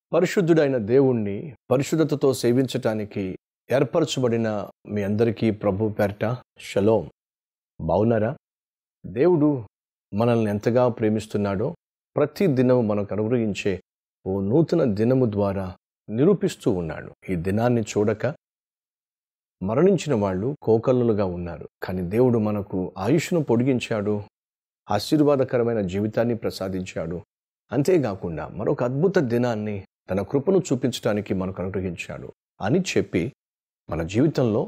పరిశుద్ధుడైన దేవుణ్ణి పరిశుద్ధతతో సేవించటానికి ఏర్పరచబడిన మీ అందరికీ ప్రభు పేరట షలోం బావున్నారా దేవుడు మనల్ని ఎంతగా ప్రేమిస్తున్నాడో ప్రతి దినం మనకు అనుగ్రహించే ఓ నూతన దినము ద్వారా నిరూపిస్తూ ఉన్నాడు ఈ దినాన్ని చూడక మరణించిన వాళ్ళు కోకల్లులుగా ఉన్నారు కానీ దేవుడు మనకు ఆయుష్ను పొడిగించాడు ఆశీర్వాదకరమైన జీవితాన్ని ప్రసాదించాడు అంతేకాకుండా మరొక అద్భుత దినాన్ని తన కృపను చూపించడానికి మనకు అనుగ్రహించాడు అని చెప్పి మన జీవితంలో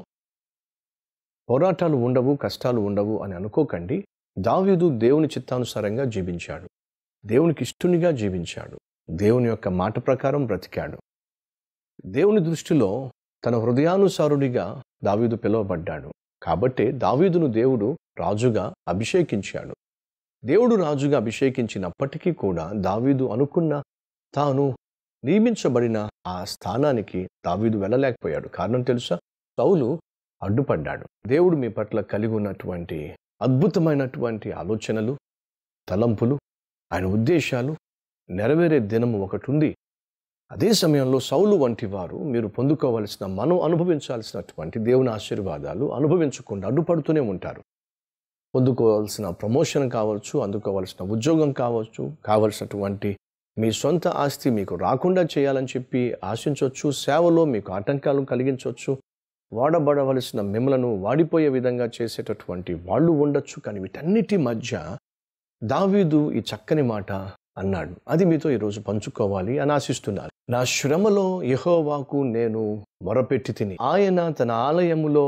పోరాటాలు ఉండవు కష్టాలు ఉండవు అని అనుకోకండి దావీదు దేవుని చిత్తానుసారంగా జీవించాడు దేవునికి ఇష్టునిగా జీవించాడు దేవుని యొక్క మాట ప్రకారం బ్రతికాడు దేవుని దృష్టిలో తన హృదయానుసారుడిగా దావీదు పిలువబడ్డాడు కాబట్టే దావీదును దేవుడు రాజుగా అభిషేకించాడు దేవుడు రాజుగా అభిషేకించినప్పటికీ కూడా దావీదు అనుకున్న తాను నియమించబడిన ఆ స్థానానికి దావీదు వెళ్ళలేకపోయాడు కారణం తెలుసా సౌలు అడ్డుపడ్డాడు దేవుడు మీ పట్ల కలిగి ఉన్నటువంటి అద్భుతమైనటువంటి ఆలోచనలు తలంపులు ఆయన ఉద్దేశాలు నెరవేరే దినము ఒకటి ఉంది అదే సమయంలో సౌలు వంటి వారు మీరు పొందుకోవలసిన మనం అనుభవించాల్సినటువంటి దేవుని ఆశీర్వాదాలు అనుభవించకుండా అడ్డుపడుతూనే ఉంటారు పొందుకోవాల్సిన ప్రమోషన్ కావచ్చు అందుకోవాల్సిన ఉద్యోగం కావచ్చు కావలసినటువంటి మీ సొంత ఆస్తి మీకు రాకుండా చేయాలని చెప్పి ఆశించవచ్చు సేవలో మీకు ఆటంకాలు కలిగించవచ్చు వాడబడవలసిన మిమ్మలను వాడిపోయే విధంగా చేసేటటువంటి వాళ్ళు ఉండొచ్చు కానీ వీటన్నిటి మధ్య దావీదు ఈ చక్కని మాట అన్నాడు అది మీతో ఈరోజు పంచుకోవాలి అని ఆశిస్తున్నాను నా శ్రమలో యహోవాకు నేను మొరపెట్టి తిని ఆయన తన ఆలయములో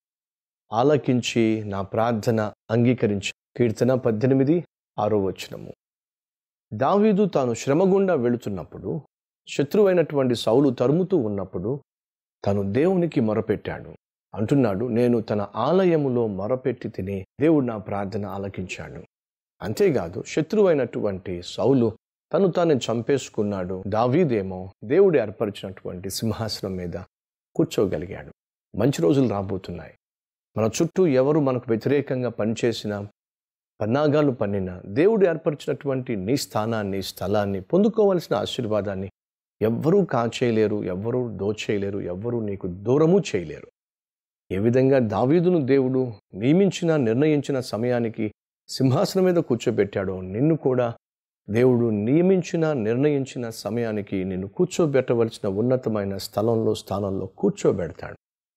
ఆలకించి నా ప్రార్థన అంగీకరించి కీర్తన పద్దెనిమిది ఆరో వచనము దావీదు తాను శ్రమగుండా వెళుతున్నప్పుడు శత్రువైనటువంటి సౌలు తరుముతూ ఉన్నప్పుడు తను దేవునికి మొరపెట్టాడు అంటున్నాడు నేను తన ఆలయములో మొరపెట్టి తిని దేవుడు నా ప్రార్థన ఆలకించాడు అంతేకాదు శత్రువైనటువంటి సౌలు తను తాను చంపేసుకున్నాడు దావీదేమో దేవుడు ఏర్పరిచినటువంటి సింహాసనం మీద కూర్చోగలిగాడు మంచి రోజులు రాబోతున్నాయి మన చుట్టూ ఎవరు మనకు వ్యతిరేకంగా పనిచేసిన పన్నాగాలు పన్నిన దేవుడు ఏర్పరిచినటువంటి నీ స్థానాన్ని స్థలాన్ని పొందుకోవలసిన ఆశీర్వాదాన్ని ఎవ్వరూ కాచేయలేరు ఎవ్వరూ దోచేయలేరు ఎవ్వరూ నీకు దూరము చేయలేరు ఏ విధంగా దావీదును దేవుడు నియమించిన నిర్ణయించిన సమయానికి సింహాసనం మీద కూర్చోబెట్టాడో నిన్ను కూడా దేవుడు నియమించిన నిర్ణయించిన సమయానికి నిన్ను కూర్చోబెట్టవలసిన ఉన్నతమైన స్థలంలో స్థానంలో కూర్చోబెడతాడు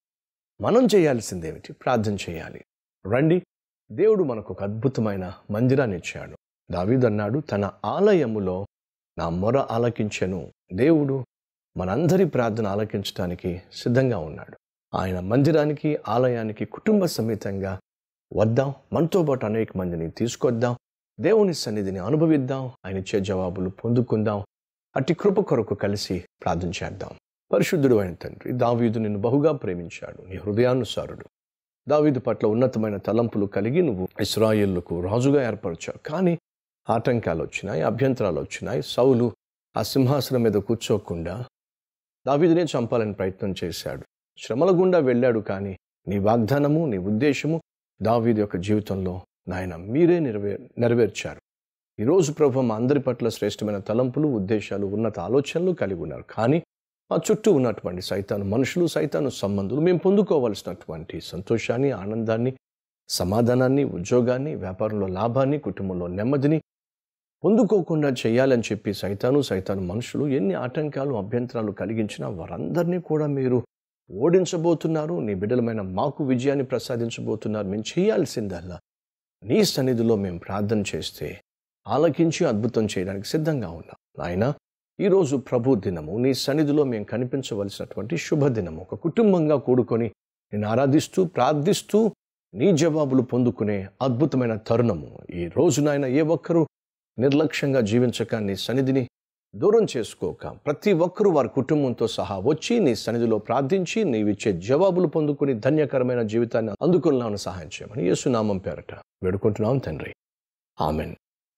మనం చేయాల్సిందేమిటి ప్రార్థన చేయాలి రండి దేవుడు మనకు ఒక అద్భుతమైన మందిరాన్ని ఇచ్చాడు దావీదు అన్నాడు తన ఆలయములో నా మొర ఆలకించెను దేవుడు మనందరి ప్రార్థన ఆలకించడానికి సిద్ధంగా ఉన్నాడు ఆయన మందిరానికి ఆలయానికి కుటుంబ సమేతంగా వద్దాం మనతో పాటు అనేక మందిని తీసుకొద్దాం దేవుని సన్నిధిని అనుభవిద్దాం ఆయన ఇచ్చే జవాబులు పొందుకుందాం అట్టి కృప కొరకు కలిసి ప్రార్థన చేద్దాం పరిశుద్ధుడు అయిన తండ్రి దావీదు నిన్ను బహుగా ప్రేమించాడు నీ హృదయానుసారుడు దావీదు పట్ల ఉన్నతమైన తలంపులు కలిగి నువ్వు ఇస్రాయిళ్లకు రాజుగా ఏర్పరిచావు కానీ ఆటంకాలు వచ్చినాయి అభ్యంతరాలు వచ్చినాయి సౌలు ఆ సింహాసనం మీద కూర్చోకుండా దావీదునే చంపాలని ప్రయత్నం చేశాడు శ్రమల గుండా వెళ్ళాడు కానీ నీ వాగ్దానము నీ ఉద్దేశము దావీదు యొక్క జీవితంలో నాయన మీరే నెరవే నెరవేర్చారు ఈరోజు ప్రభు మా అందరి పట్ల శ్రేష్టమైన తలంపులు ఉద్దేశాలు ఉన్నత ఆలోచనలు కలిగి ఉన్నారు కానీ మా చుట్టూ ఉన్నటువంటి సైతాను మనుషులు సైతాను సంబంధులు మేము పొందుకోవలసినటువంటి సంతోషాన్ని ఆనందాన్ని సమాధానాన్ని ఉద్యోగాన్ని వ్యాపారంలో లాభాన్ని కుటుంబంలో నెమ్మదిని పొందుకోకుండా చేయాలని చెప్పి సైతాను సైతాను మనుషులు ఎన్ని ఆటంకాలు అభ్యంతరాలు కలిగించినా వారందరినీ కూడా మీరు ఓడించబోతున్నారు నీ బిడ్డలమైన మాకు విజయాన్ని ప్రసాదించబోతున్నారు మేము చేయాల్సిందల్లా నీ సన్నిధిలో మేము ప్రార్థన చేస్తే ఆలకించి అద్భుతం చేయడానికి సిద్ధంగా ఉన్నాం నాయన ఈరోజు ప్రభు దినము నీ సన్నిధిలో మేము కనిపించవలసినటువంటి శుభదినము ఒక కుటుంబంగా కూడుకొని నేను ఆరాధిస్తూ ప్రార్థిస్తూ నీ జవాబులు పొందుకునే అద్భుతమైన తరుణము ఈ రోజు నాయన ఏ ఒక్కరూ నిర్లక్ష్యంగా జీవించక నీ సన్నిధిని దూరం చేసుకోక ప్రతి ఒక్కరూ వారి కుటుంబంతో సహా వచ్చి నీ సన్నిధిలో ప్రార్థించి నీవిచ్చే జవాబులు పొందుకుని ధన్యకరమైన జీవితాన్ని అందుకున్నాను సహాయం చేయమని యేసునామం పేరట వేడుకుంటున్నాం తండ్రి ఆమెన్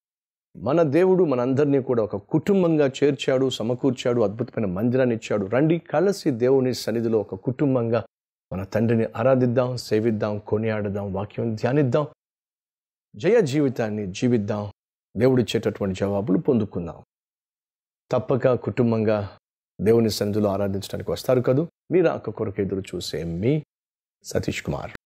మన దేవుడు మనందరినీ కూడా ఒక కుటుంబంగా చేర్చాడు సమకూర్చాడు అద్భుతమైన మందిరాన్ని ఇచ్చాడు రండి కలిసి దేవుని సన్నిధిలో ఒక కుటుంబంగా మన తండ్రిని ఆరాధిద్దాం సేవిద్దాం కొనియాడదాం వాక్యం ధ్యానిద్దాం జయ జీవితాన్ని జీవిద్దాం దేవుడిచ్చేటటువంటి జవాబులు పొందుకుందాం తప్పక కుటుంబంగా దేవుని సన్నిధిలో ఆరాధించడానికి వస్తారు కదూ మీరు అక్క కొరకు ఎదురు చూసే మీ సతీష్ కుమార్